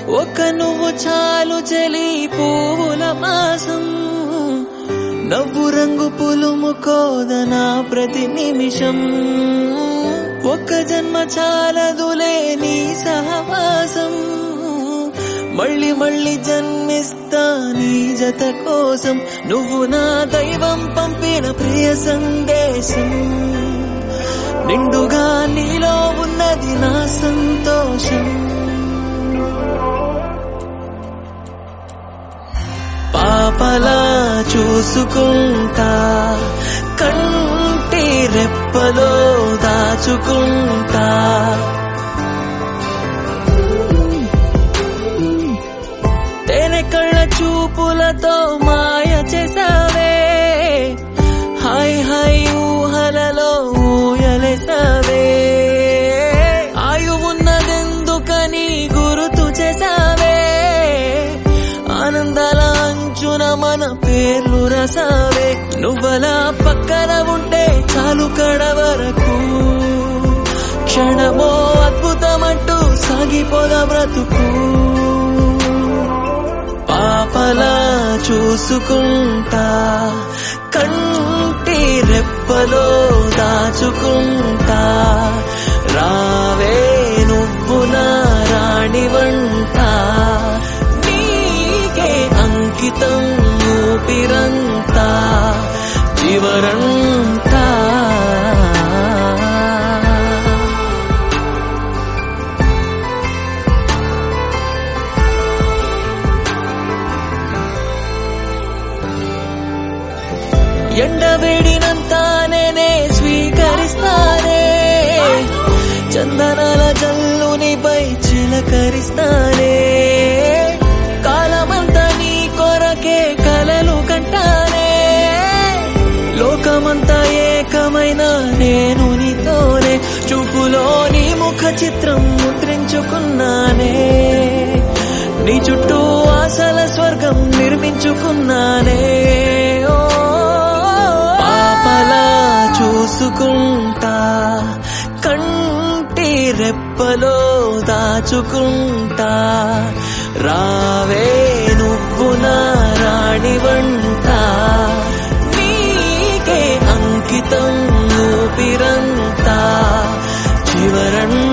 ఒక నువ్వు చాలు చలి పువ్వుల మాసం నవ్వు రంగు పులుము కోదనా ప్రతి నిమిషం ఒక్క జన్మ చాలదులే నీ సహవాసం మళ్ళీ మళ్ళీ జన్మిస్తా నీ జత కోసం నువ్వు నా దైవం పంపిన ప్రియ సందేశం నిండుగా నీలో ఉన్నది నా సంతోషం పాపలా చూసుకుంటా కంటి రెప్పలో దాచుకుంటా తేనె కళ్ళ చూపులతో మాయ చేసావే హాయ్ హాయ్ ఊహలలో ఊయలేసావే ఆయువున్నదెందుకని గుర్తు చేసావే ఆనందాల అంచున మన పేర్లు రసావే నువ్వలా పక్కన ఉంటే చాలు కడ వరకు క్షణమో అద్భుతమంటూ సాగిపోద బ్రతుకు పాపలా చూసుకుంటా కంటి రెప్పలో దాచుకుంటా రావే నువ్వు నా రాణివంట నీకే అంకితం ఊపిరంతా చివరంతా ఎండవేడినంత నేనే స్వీకరిస్తానే చందనాల జల్లునిపై చిలకరిస్తానే కాలమంతా నీ కొరకే కలలు కంటానే లోకమంతా ఏకమైన నేను నీతోనే చూపులో నీ ముఖ చిత్రం ముద్రించుకున్నానే నీ చుట్టూ ఆశల స్వర్గం నిర్మించుకున్నానే ఓ పాపలా చూసుకుంటా కంటి రెప్పలో దాచుకుంటా రావే నువ్వు నా రాణివంట నీకే అంకితం ఊపిరంతా చివరంతా